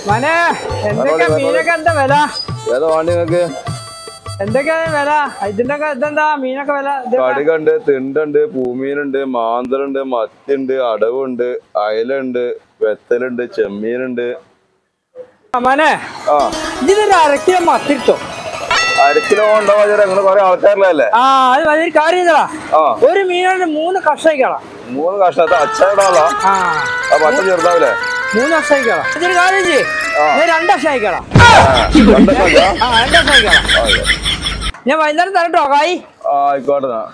മനെ എന്തൊക്കെ മീനൊക്കെ എന്താ വില ഏതാ വേണ്ടി നിങ്ങക്ക് എന്തൊക്കെയാ വില ഇതിന്റെ ഒക്കെ ഇതെന്താ മീനൊക്കെ വില ഇത് കടുകുണ്ട് തിണ്ടുണ്ട് പൂമീനുണ്ട് മാന്തലുണ്ട് മത്തിയുണ്ട് അടവുണ്ട് അയലുണ്ട് വെത്തലുണ്ട് ചെമ്മീനുണ്ട് മനെ ആ ഇതിനൊരു അരക്കിലോ മത്തിട്ടോ അരക്കിലോ ഉണ്ടാവാ ഞങ്ങള് കൊറേ ആൾക്കാരിലല്ലേ ആ അത് വലിയൊരു കാര്യം ചെയ്തടാ ആ ഒരു മീനോട് മൂന്ന് കഷ്ടായിക്കളാ മൂന്ന് കഷ്ണത്തെ അച്ചാടാളാ ആ ആ പച്ച ചെറുതാവില്ലേ മൂന്ന് കഷ്ടായിക്കളാ ഇതൊരു കാര്യം ചെയ്യ് ഞാൻ രണ്ട് കഷ്ടായിക്കളാ രണ്ട് കഷ്ണാ? ആ രണ്ട് കഷ്ടായിക്കളാ ആ, അതെ. ഞാൻ വൈകുന്നേരം തരട്ടോ കായ് ആ ആയിക്കോട്ടെ എന്നാ.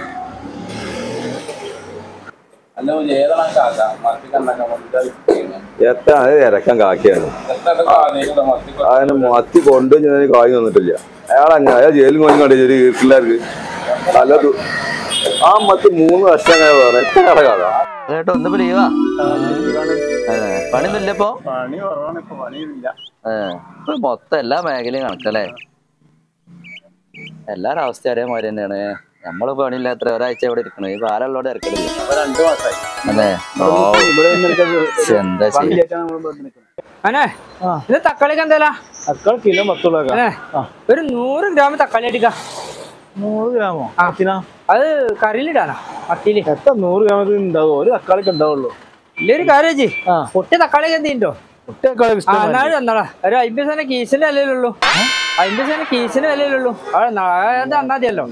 എത്ര അത് ഇരക്കാൻ കാക്കിയാണ് അതിന് മത്തി കൊണ്ടു ഞാൻ കായ് തന്നിട്ടില്ല അയാൾ അങ്ങനെ അയാൾ ജയിലിൽ പോയി കണ്ടു ഒരു വീട്ടിലാർക്ക് നല്ല ദു- ആ മത്തി മൂന്ന് വർഷം അങ്ങനെ വേറെ എത്ര കട കഥ കേട്ടോ ഒന്ന് ലീവാ പണിയൊന്നുമില്ല ഇപ്പൊ പണി കുറവാണ് ഇപ്പൊ പണിയില്ല ഏ, ഇപ്പൊ മൊത്തം എല്ലാ മേഖലയും കണക്കല്ലേ എല്ലാരും അവസ്ഥ അതേമാതിരി തന്നെയാണ് നമ്മള് പണിയില്ലാത്ര ഒരാഴ്ച ഇവിടെ ഇരിക്കണേ ഈ പാലുള്ളോടെ ഇറക്കണില്ല ഇപ്പൊ രണ്ടു മാസമായി അല്ലേ ഓ ഇവിടെ നിന്ന് എടുക്കാൻ ശ്ശെ, എന്താ ചെയ്യാ പണിയില്ലാറ്റാണ് നമ്മൾ ഇവിടെ നിൽക്കുന്നത് അനെ ഇത് തക്കാളിക്ക് എന്തായാലും തക്കാളി കിലോ പത്തുള്ള അനെ ഒരു നൂറ് ഗ്രാം തക്കാളി അടിക്ക നൂറ് ഗ്രാമോ ആ. എത്തിനാ അത് കറിയിലിടാനാ മത്തിയില് എത്ര നൂറ് ഗ്രാമത്തിൽ ഉണ്ടാവും ഒരു തക്കാളിക്ക് ഉണ്ടാവുള്ളൂ ഇല്ലൊരു കാര്യം ചെയ്യ് ആ. പൊട്ടിയ തക്കാളി എന്തിണ്ടോ ഒറ്റ തക്കാളി ആ ഇഷ്ടം എന്നാലും തന്നാടാ ഒരു അമ്പത് സെന്റ് കീസിന്റെ വിലയിലുള്ളൂ അമ്പത് സെന്റ് കീസിന്റെ വിലയിലുള്ളൂ അത് തന്നാ മതിയല്ലോ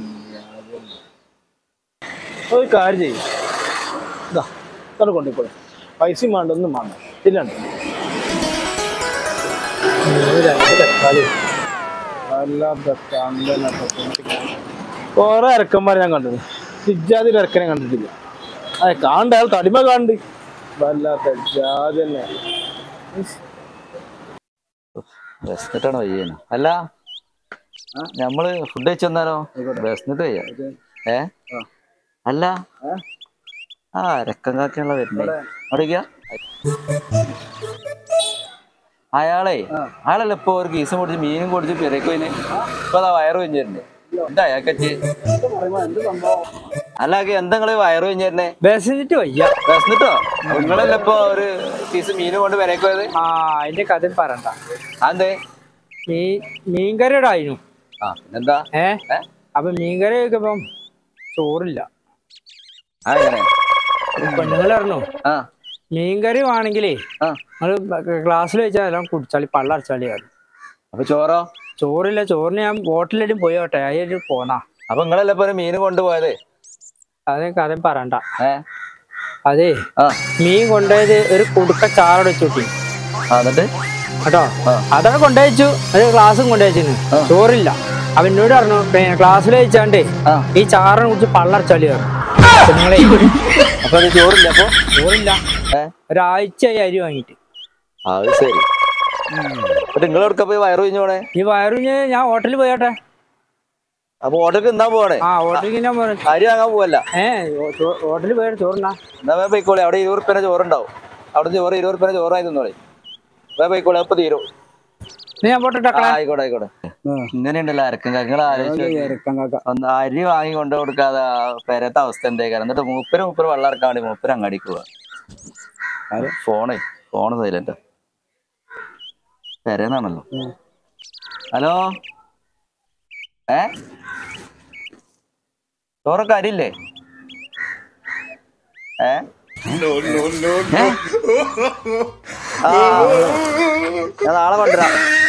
ഒരു കാര്യം ചെയ്യും ഇതാ ഇതോടെ കൊണ്ടുപോയി പൈസയും വേണ്ട ഒന്നും വേണ്ട ഇല്ലാണ് കൊറേ ഇറക്കന്മാരെ ഞാൻ കണ്ടത് ഇജാതിൽ ഇറക്കനെ കണ്ടിട്ടില്ല അതെ കാണണ്ട അയാൾ തടിമ കാണണ്ട് വല്ലാത്ത ജാതി തന്നെ വിശന്നിട്ടാണ് വയ്യേനു അല്ല നമ്മള് ഫുഡ് കഴിച്ചു വന്നാലോ വിശന്നിട്ട് വയ്യ ഏ അല്ല ആ രക്കം കാക്കാനുള്ള വരുന്നേ അവിടേക്കാ അയാളെ അയാളല്ല ഇപ്പൊ ഒരു കീസും പൊടിച്ച് മീനും പൊടിച്ച് പിറക്കോയിന് ഇപ്പൊ അതാ വയറ് കഴിഞ്ഞിരുന്നേ എന്താ അയാൾക്കച്ച് അല്ല എന്താ നിങ്ങള് വയറ് കഴിഞ്ഞിരുന്നേ ബസ്സിട്ട് വയ്യ വിശന്നിട്ടോ നിങ്ങളല്ല ഇപ്പൊ ഒരു പീസ് മീനും കൊണ്ട് പിറക്കോയത് ആ അതിന്റെ കഥ പറയണ്ട അതെന്തേ മീ മീൻകറിയുടെ ആയിരുന്നു ആ പിന്നെന്താ ഏ ഏ? അപ്പൊ മീൻകറി വെക്കുമ്പം ചോറില്ല ആ എങ്ങനെ പെണ്ണുങ്ങൾ പറഞ്ഞു ആ മീൻകറി വേണമെങ്കിലേ ആ നമ്മള് ക്ലാസ്സിൽ വെച്ചാൽ എല്ലാം കുടിച്ചാളി പള്ളടച്ചാളി പറഞ്ഞു അപ്പൊ ചോറോ ചോറില്ല ചോറിന് ഞാൻ ബോട്ടിലിടും പോയോട്ടെ അതിൽ പോന്നാ അപ്പൊ നിങ്ങളല്ലേ ഇപ്പൊ ഒരു മീൻ കൊണ്ടുപോയത് അത് കഥ പറയണ്ട ഏ അതേ ആ മീൻ കൊണ്ടുപോയത് ഒരു കുടുക്ക ചാറോടെ വെച്ചു കൂട്ടി ആ, എന്നിട്ട് കേട്ടോ ആ. അതവിടെ കൊണ്ടുവച്ചു ഒരു ക്ലാസ്സും കൊണ്ടുവച്ചിന് ആ. ചോറില്ല അവൻ എന്നോട് പറഞ്ഞു പിന്നെ ക്ലാസ്സിൽ വെച്ചാണ്ടേ ആ ഈ ചാറിനെ കുറിച്ച് പള്ളർച്ചളി പറഞ്ഞു നിങ്ങളെ അപ്പൊ അത് ചോറില്ല അപ്പൊ ചോറില്ല ഏ ഒരാഴ്ചയായി അരി വാങ്ങിയിട്ട് അത് ശരി അപ്പൊ നിങ്ങൾ എവിടെ പോയി വയറ് കഴിഞ്ഞു പോണേ ഈ വയറിഞ്ഞ് ഞാൻ ഹോട്ടലിൽ പോയോട്ടെ അപ്പൊ ഓർഡർക്ക് എന്നാ പോണേ ആ ഹോട്ടലിൽ ഞാൻ പറഞ്ഞു അരി വാങ്ങാൻ പോവല്ല ഏ ഹോട്ടലിൽ പോയിട്ട് ചോറിനാ എന്നാ വേ പോയിക്കോളെ അവിടെ ഇരുപത് റുപ്യന്റെ ചോറുണ്ടാവും അവിടെ ചോറ് ഇരുപത് റുപ്യന്റെ ചോറായി തിന്നോളെ വേ പോയിക്കോളെ അപ്പൊ തീരും നീ ഞാൻ പോട്ടെ ആ, ആയിക്കോട്ടെ ആയിക്കോട്ടെ ഇങ്ങനെയുണ്ടല്ലോ അരക്കും നിങ്ങൾ ആലോചിച്ച് ഒന്ന് അരി വാങ്ങി കൊണ്ടു കൊടുക്കാതെ ആ പെരത്തെ അവസ്ഥ എന്തേക്കാരം എന്നിട്ട് മൂപ്പര് മൂപ്പര് വെള്ളം ഇറക്കാൻ വേണ്ടി മൂപ്പര് അങ്ങാടിക്ക് പോവാ ഫോണേ ഫോണ് സൈലന്റ് പെരേന്നാണല്ലോ ഹലോ ഏ ചോറൊക്കെ അരിയില്ലേ ഏ ഏ? ആ ഞാൻ നാളെ കൊണ്ടുവരാം